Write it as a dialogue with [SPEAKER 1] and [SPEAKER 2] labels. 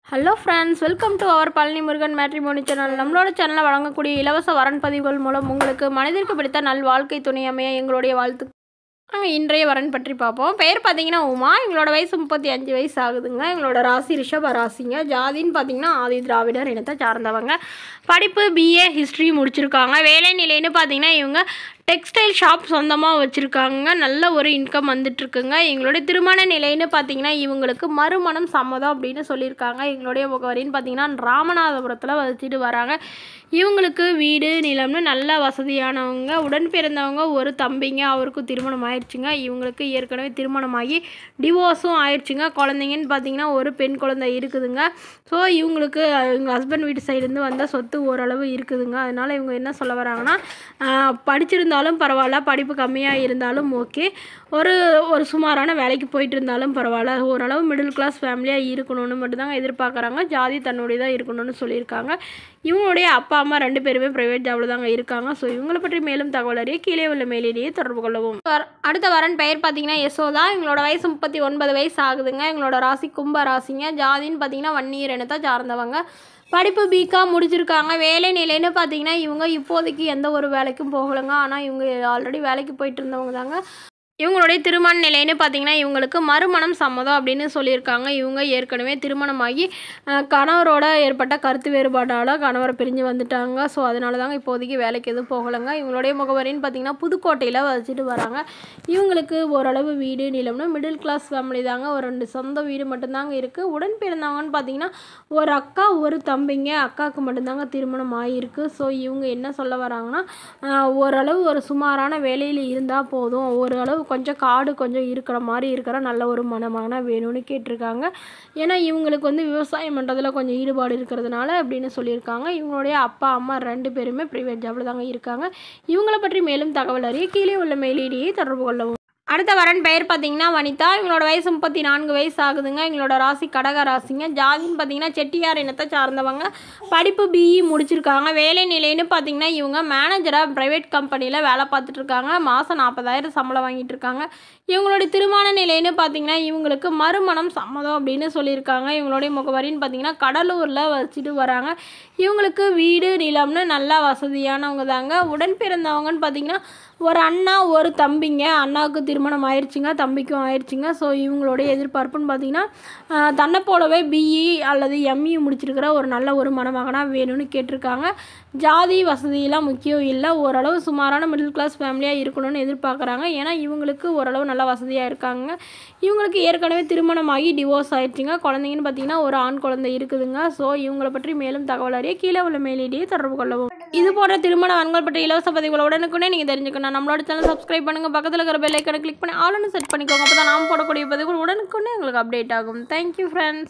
[SPEAKER 1] hello friends welcome to our Palani Murugan matrimony channel நம்மளோட சேனலில் வழங்கக்கூடிய இலவச வரன் பதிவுகள் மூலம் உங்களுக்கு மனிதருக்கு பிடித்த நல் வாழ்க்கை துணை அமைய எங்களுடைய வாழ்த்து நாங்கள் இன்றைய வரன் பற்றி பார்ப்போம் பெயர் பார்த்தீங்கன்னா உமா எங்களோட வயசு முப்பத்தி அஞ்சு வயசு ஆகுதுங்க எங்களோட ராசி ரிஷப ராசிங்க ஜாதின்னு பார்த்தீங்கன்னா ஆதி திராவிடர் இனத்தை சார்ந்தவங்க படிப்பு பிஏ ஹிஸ்ட்ரி முடிச்சிருக்காங்க வேலை நிலைன்னு பார்த்தீங்கன்னா இவங்க டெக்ஸ்டைல் ஷாப் சொந்தமாக வச்சுருக்காங்க நல்ல ஒரு இன்கம் வந்துட்டுருக்குங்க எங்களுடைய திருமண நிலைன்னு பார்த்தீங்கன்னா இவங்களுக்கு மறுமணம் சம்மதம் அப்படின்னு சொல்லியிருக்காங்க எங்களுடைய முகவரின்னு பார்த்தீங்கன்னா ராமநாதபுரத்தில் வச்சுட்டு வராங்க இவங்களுக்கு வீடு நிலம்னு நல்ல வசதியானவங்க உடன் பிறந்தவங்க ஒரு தம்பிங்க அவருக்கும் திருமணம் ஆயிடுச்சுங்க இவங்களுக்கு ஏற்கனவே திருமணமாகி டிவோர்ஸும் ஆயிடுச்சுங்க குழந்தைங்கன்னு பார்த்தீங்கன்னா ஒரு பெண் குழந்தை இருக்குதுங்க ஸோ இவங்களுக்கு எங்கள் ஹஸ்பண்ட் வீட்டு சைடுலேருந்து வந்த சொத்து ஓரளவு இருக்குதுங்க அதனால் இவங்க என்ன சொல்ல வராங்கன்னா ஆஹ், படிச்சிருந்தாலும் பரவாயில்ல படிப்பு கம்மியாக இருந்தாலும் ஓகே ஒரு ஒரு சுமாரான வேலைக்கு போயிட்டு இருந்தாலும் பரவாயில்ல ஓரளவு மிடில் கிளாஸ் ஃபேமிலியாக இருக்கணும்னு மட்டும்தாங்க எதிர்பார்க்குறாங்க ஜாதி தன்னுடையதாக இருக்கணும்னு சொல்லியிருக்காங்க இவங்களுடைய அப்பா அம்மா ரெண்டு பேருமே ப்ரைவேட் ஜாபில் தாங்க இருக்காங்க ஸோ இவங்களை பற்றி மேலும் தகவல் அறிய கீழே உள்ள மேலேயே தொடர்பு கொள்ளவும் வர- அடுத்த வரன் பெயர் பார்த்தீங்கன்னா யசோதா எங்களோட வயசு முப்பத்தி ஒன்பது வயசு ஆகுதுங்க எங்களோட ராசி கும்ப ராசிங்க ஜாதின்னு பார்த்தீங்கன்னா வன்னியர் இனத்தை சார்ந்தவங்க படிப்பு பிகாம் முடிச்சிருக்காங்க வேலை நிலைன்னு பார்த்தீங்கன்னா இவங்க இப்போதைக்கு எந்த ஒரு வேலைக்கும் போகலைங்க ஆனால் இவங்க ஆல்ரெடி வேலைக்கு போயிட்டு இருந்தவங்க தாங்க இவங்களுடைய திருமண நிலைன்னு பார்த்தீங்கன்னா இவங்களுக்கு மறுமணம் சம்மதம் அப்படின்னு சொல்லியிருக்காங்க இவங்க ஏற்கனவே திருமணமாகி அஹ், கணவரோட ஏற்பட்ட கருத்து வேறுபாடால் கணவரை பிரிஞ்சு வந்துட்டாங்க ஸோ அதனால தாங்க இப்போதைக்கு வேலைக்கு எதுவும் போகலைங்க இவங்களுடைய முகவரின்னு பார்த்தீங்கன்னா புதுக்கோட்டையில் வச்சுட்டு வராங்க இவங்களுக்கு ஓரளவு வீடு நிலம்னு மிடில் கிளாஸ் ஃபேமிலி தாங்க ஒரு ரெண்டு சொந்த வீடு மட்டும்தாங்க இருக்குது உடன் பிறந்தவங்கன்னு பார்த்தீங்கன்னா ஒரு அக்கா ஒரு தம்பிங்க அக்காவுக்கு மட்டும்தாங்க திருமணம் ஆகியிருக்கு ஸோ இவங்க என்ன சொல்ல வராங்கன்னா ஆஹ், ஓரளவு ஒரு சுமாரான வேலையில் இருந்தால் போதும் ஓரளவு கொஞ்சம் காடு கொஞ்சம் இருக்கிற மாதிரி இருக்கிற நல்ல ஒரு மணமான வேணும்னு கேட்டிருக்காங்க ஏன்னா இவங்களுக்கு வந்து விவசாயம் பண்ணுறதுல கொஞ்சம் ஈடுபாடு இருக்கிறதுனால அப்படின்னு சொல்லியிருக்காங்க இவங்களுடைய அப்பா அம்மா ரெண்டு பேருமே ப்ரைவேட் ஜாபில் தாங்க இருக்காங்க இவங்களை பற்றி மேலும் தகவல் அறிய கீழே உள்ள மெயிலிடையே தொடர்பு கொள்ளவும் அடுத்த வரன் பெயர் பார்த்தீங்கன்னா வனிதா இவங்களோட வயசு முப்பத்தி நான்கு வயசு ஆகுதுங்க எங்களோட ராசி கடக ராசிங்க ஜாதின்னு பார்த்தீங்கன்னா செட்டியார் இனத்தை சார்ந்தவங்க படிப்பு பிஇ முடிச்சிருக்காங்க வேலை நிலைன்னு பார்த்தீங்கன்னா இவங்க மேனேஜராக ப்ரைவேட் கம்பெனியில் வேலை பார்த்துட்டு இருக்காங்க மாதம் நாற்பதாயிரம் சம்பளம் வாங்கிட்டு இருக்காங்க இவங்களுடைய திருமண நிலைன்னு பார்த்தீங்கன்னா இவங்களுக்கு மறுமணம் சம்மதம் அப்படின்னு சொல்லியிருக்காங்க இவங்களுடைய முகவரின்னு பார்த்தீங்கன்னா கடலூரில் வச்சுட்டு வராங்க இவங்களுக்கு வீடு நிலம்னு நல்லா வசதியானவங்க தாங்க உடன் பிறந்தவங்கன்னு பார்த்தீங்கன்னா ஒரு அண்ணா ஒரு தம்பிங்க அண்ணாவுக்கு திருமணம் ஆயிடுச்சுங்க தம்பிக்கும் ஆயிடுச்சுங்க ஸோ இவங்களுடைய எதிர்பார்ப்புன்னு பார்த்தீங்கன்னா ஆஹ், தன்னை போலவே பிஇ அல்லது எம்இ முடிச்சிருக்கிற ஒரு நல்ல ஒரு மணமகனாக வேணும்னு கேட்டிருக்காங்க ஜாதி வசதியெல்லாம் முக்கியம் இல்லை ஓரளவு சுமாரான மிடில் கிளாஸ் ஃபேமிலியாக இருக்கணும்னு எதிர்பார்க்குறாங்க ஏன்னா இவங்களுக்கு ஓரளவு நல்ல வசதியாக இருக்காங்க இவங்களுக்கு ஏற்கனவே திருமணமாகி டிவோர்ஸ் ஆயிடுச்சுங்க குழந்தைங்கன்னு பார்த்தீங்கன்னா ஒரு ஆண் குழந்தை இருக்குதுங்க ஸோ இவங்களை பற்றி மேலும் தகவல் அறிய கீழே உள்ள மேலிடையே தொடர்பு கொள்ளவும் இது போன்ற திருமண ஆண்கள் பற்றி இலவச பதிவுகளை உடனுக்குனே நீங்கள் தெரிஞ்சுக்கணும் நம்மளோட சேனல் சப்ஸ்கிரைப் பண்ணுங்கள் பக்கத்தில் இருக்கிற பெல் ஐக்கனை கிளிக் பண்ணி ஆளுன்னு செட் பண்ணிக்கோங்க அப்போ தான் நாம் போடக்கூடிய பதிவுகள் உடனுக்குன்னே உங்களுக்கு அப்டேட் ஆகும் தேங்க்யூ ஃப்ரெண்ட்ஸ்